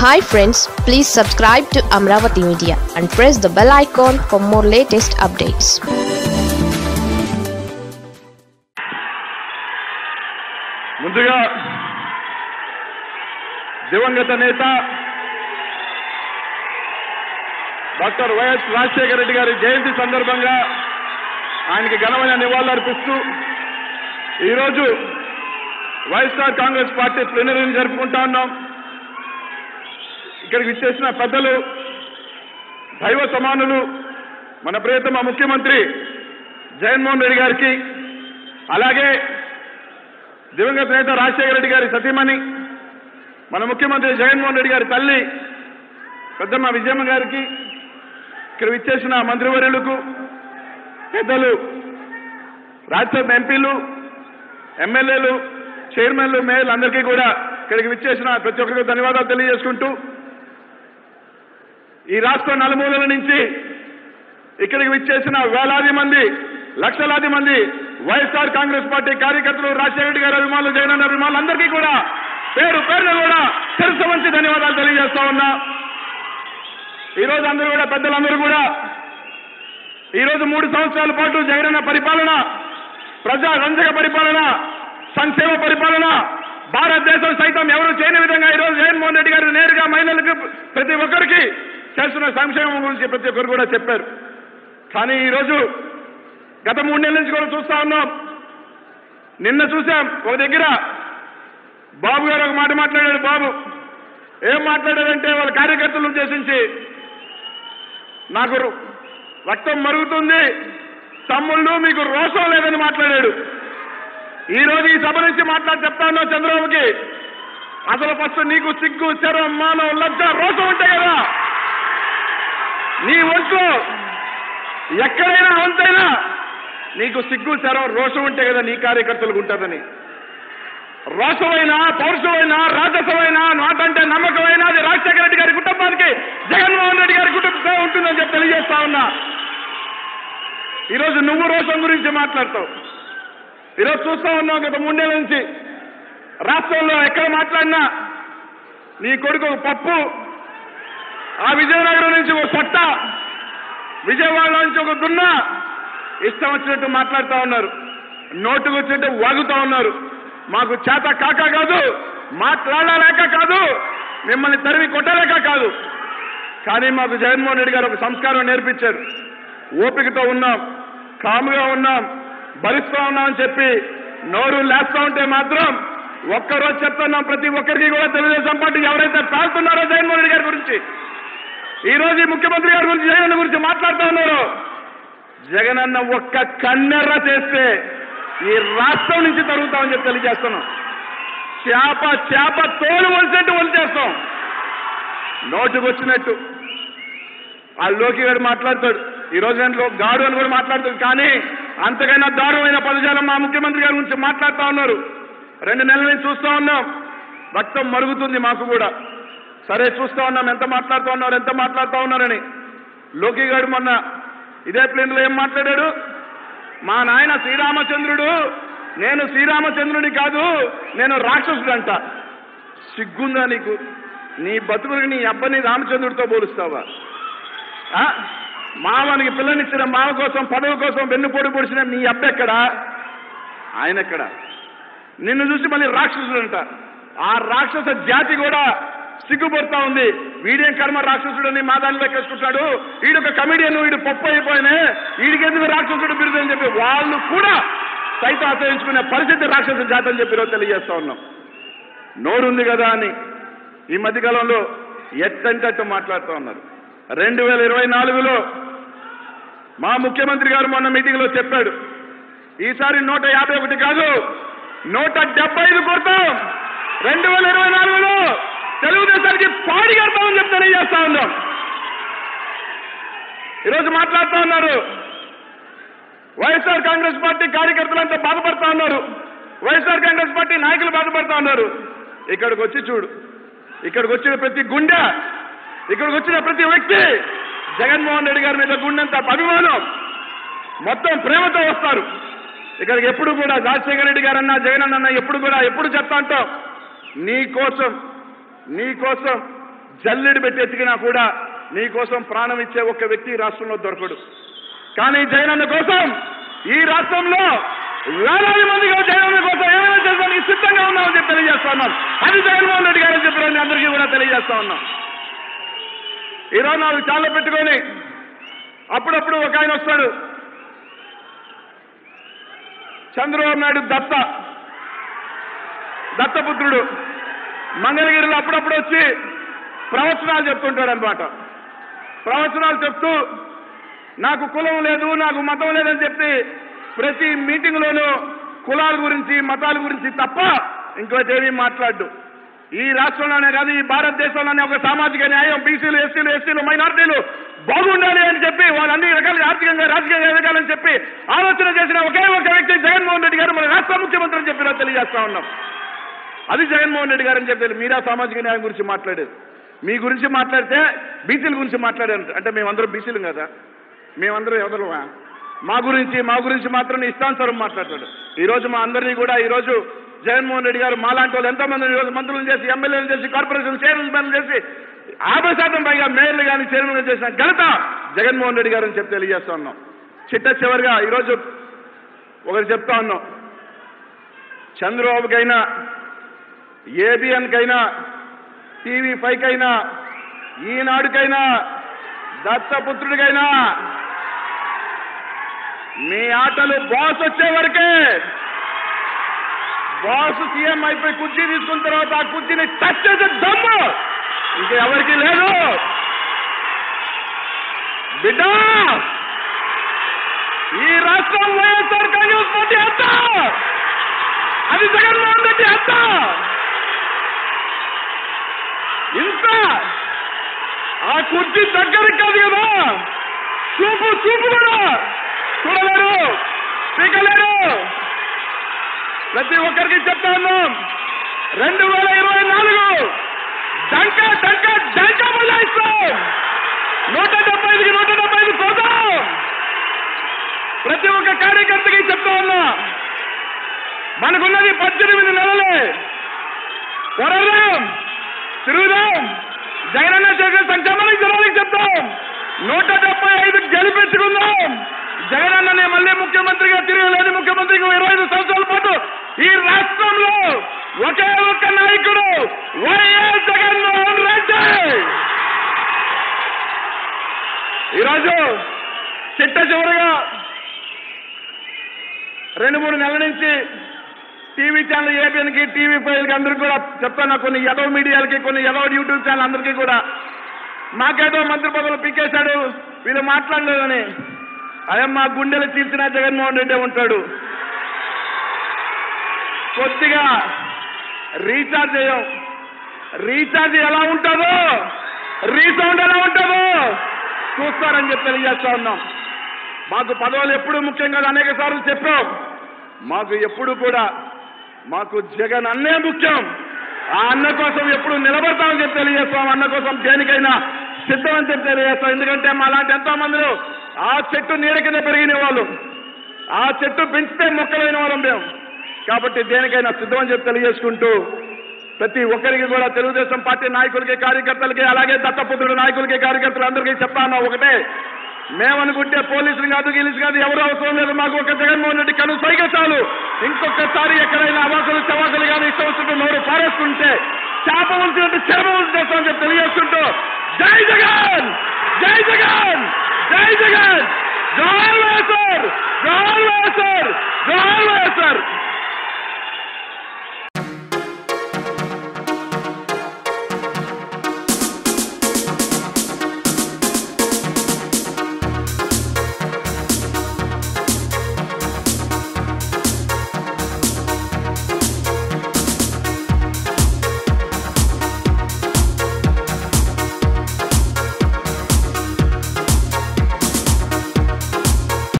Hi friends please subscribe to Amaravati media and press the bell icon for more latest updates ముందుగా దివంగత నేత doctor YS Rajasekhara Reddy గారి జయంతి సందర్భంగా ఆయనకి ఘనమైన నివాళులు అర్పిస్తూ ఈరోజు వైఎస్ఆర్ కాంగ్రెస్ పార్టీ ప్లీనరీని జరుపుకుంటా ఉన్నాం ఇక్కడికి ఇచ్చేసిన పెద్దలు దైవ సమానులు మన ప్రియతమ ముఖ్యమంత్రి జగన్మోహన్ రెడ్డి గారికి అలాగే దివంగత నేత రాజశేఖర రెడ్డి గారి సతీమణి మన ముఖ్యమంత్రి జగన్మోహన్ రెడ్డి గారి తల్లి పెద్దమ్మ విజయమ్మ గారికి ఇక్కడ విచ్చేసిన మంత్రివర్యులకు పెద్దలు రాజ్యసభ ఎంపీలు ఎమ్మెల్యేలు చైర్మన్లు మేయర్లు అందరికీ కూడా ఇక్కడికి విచ్చేసిన ప్రతి ఒక్కరికి ధన్యవాదాలు తెలియజేసుకుంటూ ఈ రాష్ట్ర నలుమూలల నుంచి ఇక్కడికి విచ్చేసిన వేలాది మంది లక్షలాది మంది వైఎస్ఆర్ కాంగ్రెస్ పార్టీ కార్యకర్తలు రాజశేఖర రెడ్డి గారి అభిమానులు జగనన్న అభిమానులు అందరికీ కూడా పేరు పేరున కూడా తెలుసు మంచి ధన్యవాదాలు తెలియజేస్తా ఉన్నా ఈ రోజు అందరూ కూడా పెద్దలందరూ కూడా ఈ రోజు మూడు సంవత్సరాల పాటు జగనన్న పరిపాలన ప్రజా రంజక పరిపాలన సంక్షేమ పరిపాలన భారతదేశం సైతం ఎవరు చేయని విధంగా ఈ రోజు జగన్మోహన్ రెడ్డి గారు నేరుగా మహిళలకు ప్రతి ఒక్కరికి చేస్తున్న సంక్షేమం గురించి ప్రతి ఒక్కరు కూడా చెప్పారు కానీ ఈ రోజు గత మూడు నెలల నుంచి కూడా చూస్తా ఉన్నాం నిన్న చూసాం ఒక దగ్గర బాబు గారు ఒక మాట మాట్లాడాడు బాబు ఏం మాట్లాడాడంటే వాళ్ళ కార్యకర్తలను ఉద్దేశించి నాకు రు- రక్తం మరుగుతుంది తమ్ముళ్ళు మీకు రోషం లేదని మాట్లాడాడు ఈ రోజు ఈ సభ నుంచి మాట్లాడి చెప్తాను చంద్రబాబుకి అసలు ఫస్ట్ నీకు సిగ్గు శరం మానం లజ్జ రోషం ఉంటాయి కదా నీ ఒంట్లో ఎక్కడైనా వంతైనా నీకు సిగ్గు శరం రోషం ఉంటే కదా నీ కార్యకర్తలకు ఉంటుందని రోషమైనా పౌరుషమైనా రాజసమైనా నాటంటే నమ్మకమైనా అది రాజశేఖర రెడ్డి గారి కుటుంబానికి జగన్మోహన్ రెడ్డి గారి కుటుంబం ఉంటుందని చెప్పి తెలియజేస్తా ఉన్నా ఈరోజు నువ్వు రోషం గురించి మాట్లాడతావు ఈరోజు చూస్తా ఉన్నావు గత మూడేళ్ళ నుంచి రాష్ట్రంలో ఎక్కడ మాట్లాడినా నీ కొడుకు ఒక పప్పు ఆ విజయనగరం నుంచి ఒక సొట్ట విజయవాడ నుంచి ఒక దున్న ఇష్టం వచ్చినట్టు మాట్లాడుతూ ఉన్నారు నోటుకు వచ్చినట్టు వాగుతూ ఉన్నారు మాకు చేత కాక కాదు మాట్లాడలేక కాదు మిమ్మల్ని తరిమి కొట్టలేక కాదు కానీ మాకు జగన్మోహన్ రెడ్డి గారు ఒక సంస్కారం నేర్పించారు ఓపికతో ఉన్నాం కాముగా ఉన్నాం భరిస్తూ ఉన్నామని చెప్పి నోరు లేస్తా ఉంటే మాత్రం ఒక్కరోజు చెప్తున్నాం ప్రతి ఒక్కరికి కూడా తెలుగుదేశం పార్టీ ఎవరైతే పేలుతున్నారో జగన్మోహన్ రెడ్డి గారి గురించి ఈ రోజు ఈ ముఖ్యమంత్రి గారి గురించి జగన్ గురించి మాట్లాడుతూ ఉన్నారు జగనన్న ఒక్క కన్నెర్ర చేస్తే ఈ రాష్ట్రం నుంచి తరుగుతామని చెప్పి తెలియజేస్తున్నాం చేప చేప తోలు వలిసినట్టు వలిచేస్తాం నోటుకు వచ్చినట్టు ఆ లోకి గారు మాట్లాడతాడు ఈ రోజు నేను గాడు అని కూడా మాట్లాడతాడు కానీ అంతకైనా దారుణమైన పదజాలం మా ముఖ్యమంత్రి గారి గురించి మాట్లాడుతూ ఉన్నారు రెండు నెలల నుంచి చూస్తూ ఉన్నాం రక్తం మరుగుతుంది మాకు కూడా సరే చూస్తా ఉన్నాం ఎంత మాట్లాడుతూ ఉన్నారు ఎంత మాట్లాడుతూ ఉన్నారని లోకి గారు మొన్న ఇదే ప్లేన్లో ఏం మాట్లాడాడు మా నాయన శ్రీరామచంద్రుడు నేను శ్రీరామచంద్రుడి కాదు నేను రాక్షసుడంట సిగ్గుందా నీకు నీ బతుకుని నీ అబ్బని రామచంద్రుడితో పోలుస్తావా ఆ? మామనికి పిల్లనిచ్చిన మామ కోసం పదవి కోసం వెన్నుపోటు పొడిచిన నీ అబ్బెక్కడా ఆయన ఎక్కడ నిన్ను చూసి మళ్ళీ రాక్షసుడంట ఆ రాక్షస జాతి కూడా సిగ్గుపడుతా ఉంది వీడేం కర్మ రాక్షసుడని మా దానిలో ఎక్కేసుకుంటాడు వీడొక కమిడియన్ వీడు పప్పు అయిపోయినే వీడికి ఎందుకు రాక్షసుడు బిరుదు అని చెప్పి వాళ్ళు కూడా సైతం ఆశ్రయించుకునే పరిస్థితి రాక్షస జాతి అని చెప్పి ఈరోజు తెలియజేస్తా ఉన్నాం నోరుంది కదా అని ఈ మధ్యకాలంలో ఎట్టంటట్టు మాట్లాడుతూ ఉన్నారు రెండు వేల ఇరవై నాలుగులో మా ముఖ్యమంత్రి గారు మొన్న మీటింగ్ లో చెప్పాడు ఈసారి నూట యాభై ఒకటి కాదు నూట డెబ్బై ఐదు కొడతాం రెండు వేల ఇరవై నాలుగులో తెలుగుదేశానికి పాడి కడతామని చెప్పి తెలియజేస్తా ఉన్నాం ఈరోజు మాట్లాడుతూ ఉన్నారు వైఎస్ఆర్ కాంగ్రెస్ పార్టీ కార్యకర్తలంతా బాధపడతా ఉన్నారు వైఎస్ఆర్ కాంగ్రెస్ పార్టీ నాయకులు బాధపడతా ఉన్నారు ఇక్కడికి వచ్చి చూడు ఇక్కడికి వచ్చిన ప్రతి గుండె ఇక్కడికి వచ్చిన ప్రతి వ్యక్తి జగన్మోహన్ రెడ్డి గారి మీద గుండెంత అభిమానం మొత్తం ప్రేమతో వస్తారు ఇక్కడికి ఎప్పుడు కూడా రాజశేఖర రెడ్డి గారన్నా జగన్ అన్న ఎప్పుడు కూడా ఎప్పుడు చెప్తా అంటాం నీ కోసం నీ కోసం జల్లెడు పెట్టి ఎతికినా కూడా నీ కోసం ప్రాణం ఇచ్చే ఒక్క వ్యక్తి ఈ రాష్ట్రంలో దొరకడు కానీ జగనన్న కోసం ఈ రాష్ట్రంలో వేలాది మందిగా జగనన్న కోసం ఏమైనా చేసడానికి సిద్ధంగా ఉన్నామని చెప్పి తెలియజేస్తా ఉన్నాం అది జగన్మోహన్ రెడ్డి గారు చెప్పారని అందరికీ కూడా తెలియజేస్తా ఉన్నాం ఇరవై నాలుగు చాళ్ళ పెట్టుకొని అప్పుడప్పుడు ఒక ఆయన వస్తాడు చంద్రబాబు నాయుడు దత్త దత్తపుత్రుడు మంగళగిరిలో అప్పుడప్పుడు వచ్చి ప్రవచనాలు చెప్తుంటాడు అనమాట ప్రవచనాలు చెప్తూ నాకు కులం లేదు నాకు మతం లేదని చెప్పి ప్రతి మీటింగ్లోనూ కులాల గురించి మతాల గురించి తప్ప ఇంకోటి ఏమీ మాట్లాడు ఈ రాష్ట్రంలోనే కాదు ఈ భారతదేశంలోనే ఒక సామాజిక న్యాయం బీసీలు ఎస్సీలు ఎస్టీలు మైనార్టీలు బాగుండాలి అని చెప్పి వాళ్ళు అన్ని రకాలుగా ఆర్థికంగా రాజకీయంగా ఎదగాలని చెప్పి ఆలోచన చేసిన ఒకే ఒక వ్యక్తి జగన్మోహన్ రెడ్డి గారు మన రాష్ట్ర ముఖ్యమంత్రి అని చెప్పి తెలియజేస్తా ఉన్నాం అది జగన్మోహన్ రెడ్డి గారు అని చెప్పి మీరా సామాజిక న్యాయం గురించి మాట్లాడేది మీ గురించి మాట్లాడితే బీసీల గురించి మాట్లాడారు అంటే మేమందరం బీసీలు కదా మేమందరం ఎవరుమా మా గురించి మా గురించి మాత్రం నీ ఇష్టానుసారం మాట్లాడతాడు ఈ రోజు మా అందరినీ కూడా ఈ రోజు జగన్మోహన్ రెడ్డి గారు మాలాంటి వాళ్ళు ఎంతో మంది ఈరోజు మంత్రులను చేసి ఎమ్మెల్యేలు చేసి కార్పొరేషన్ చైర్మన్ చేసి యాభై శాతం పైగా మేయర్లు కానీ చైర్మన్ చేసిన ఘనత జగన్మోహన్ రెడ్డి గారు అని చెప్పి తెలియజేస్తా ఉన్నాం చిట్ట చివరిగా ఈరోజు ఒకటి చెప్తా ఉన్నాం చంద్రబాబుకైనా ఏబిఎన్కైనా టీవీ ఫైవ్కైనా ఈనాడుకైనా దత్తపుత్రుడికైనా మీ ఆటలు బాస్ వచ్చే వరకే బాస్ సీఎం అయిపోయి కుర్చీ తీసుకున్న తర్వాత ఆ కుర్చీని టచ్ చేసే దమ్ము ఇంకా ఎవరికి లేదు బిడ్డ ఈ రాష్ట్రం వైఎస్ఆర్ కాంగ్రెస్ పార్టీ అంత అది జగన్మోహన్ రెడ్డి అంత ఇంత ఆ కుర్చీ దగ్గరికి కాదు కదా చూపు చూపు కూడా చూడలేరు పీకలేరు ప్రతి ఒక్కరికి చెప్తా ఉన్నాం రెండు వేల ఇరవై నాలుగు డంక డంక డంక బజాయిస్తాం నూట డెబ్బై ఐదుకి నూట డెబ్బై ఐదు పోతాం ప్రతి ఒక్క కార్యకర్తకి చెప్తా ఉన్నా మనకున్నది పద్దెనిమిది నెలలే పోరాడదాం తిరుగుదాం జగనన్న చేసే సంక్షేమానికి జనానికి చెప్తాం నూట డెబ్బై ఐదు గెలిపించుకుందాం జగనన్ననే మళ్ళీ ముఖ్యమంత్రిగా తిరగలేని ముఖ్యమంత్రికి ఇరవై ఐదు సంవత్సరాల పాటు ఈ రాష్ట్రంలో ఒకే ఒక్క నాయకుడు వైఎస్ జగన్మోహన్ రెడ్డి ఈరోజు చిట్ట చివరిగా రెండు మూడు నెలల నుంచి టీవీ ఛానల్ ఏబిఎన్కి టీవీ ఫైవ్కి అందరికీ కూడా చెప్తాను కొన్ని ఎదవ మీడియాలకి కొన్ని ఎదవ యూట్యూబ్ ఛానల్ అందరికీ కూడా మాకేదో మంత్రి పదవులు పీకేశాడు వీళ్ళు మాట్లాడలేదని అదే మా గుండెలు చీల్చిన జగన్మోహన్ రెడ్డి ఉంటాడు కొద్దిగా రీఛార్జ్ చేయం రీఛార్జ్ ఎలా ఉంటుందో రీసౌండ్ ఎలా ఉంటుందో చూస్తారని చెప్పి తెలియజేస్తా ఉన్నాం మాకు పదవులు ఎప్పుడు ముఖ్యం కాదు అనేక సార్లు చెప్పాం మాకు ఎప్పుడు కూడా మాకు జగన్ అన్నే ముఖ్యం ఆ అన్న కోసం ఎప్పుడు నిలబడతామని చెప్పి తెలియజేస్తాం అన్న కోసం దేనికైనా సిద్ధం అని చెప్పి తెలియజేస్తాం ఎందుకంటే మా లాంటి ఎంతో మందిలో ఆ చెట్టు నీడ కింద పెరిగిన వాళ్ళు ఆ చెట్టు పెంచితే మొక్కలైన వాళ్ళం మేము కాబట్టి దేనికైనా సిద్ధం అని చెప్పి తెలియజేసుకుంటూ ప్రతి ఒక్కరికి కూడా తెలుగుదేశం పార్టీ నాయకులకి కార్యకర్తలకి అలాగే దత్తపుత్రుడు నాయకులకి కార్యకర్తలు అందరికీ చెప్తాను ఒకటే మేమనుకుంటే పోలీసులు కాదు గీలీసు కాదు ఎవరు అవసరం లేదు మాకు ఒక జగన్మోహన్ రెడ్డి కను సైగ చాలు ఇంకొకసారి ఎక్కడైనా అవాసులు చవాసులు కానీ ఇష్టం వచ్చినట్టు నోరు పారేసుకుంటే చేప ఉంచినట్టు చెరప ఉంచేస్తామని చెప్పి తెలియజేస్తుంటూ జై జగన్ జై జగన్ జై జగన్ జై వైఎస్ఆర్ జై వైఎస్ఆర్ జై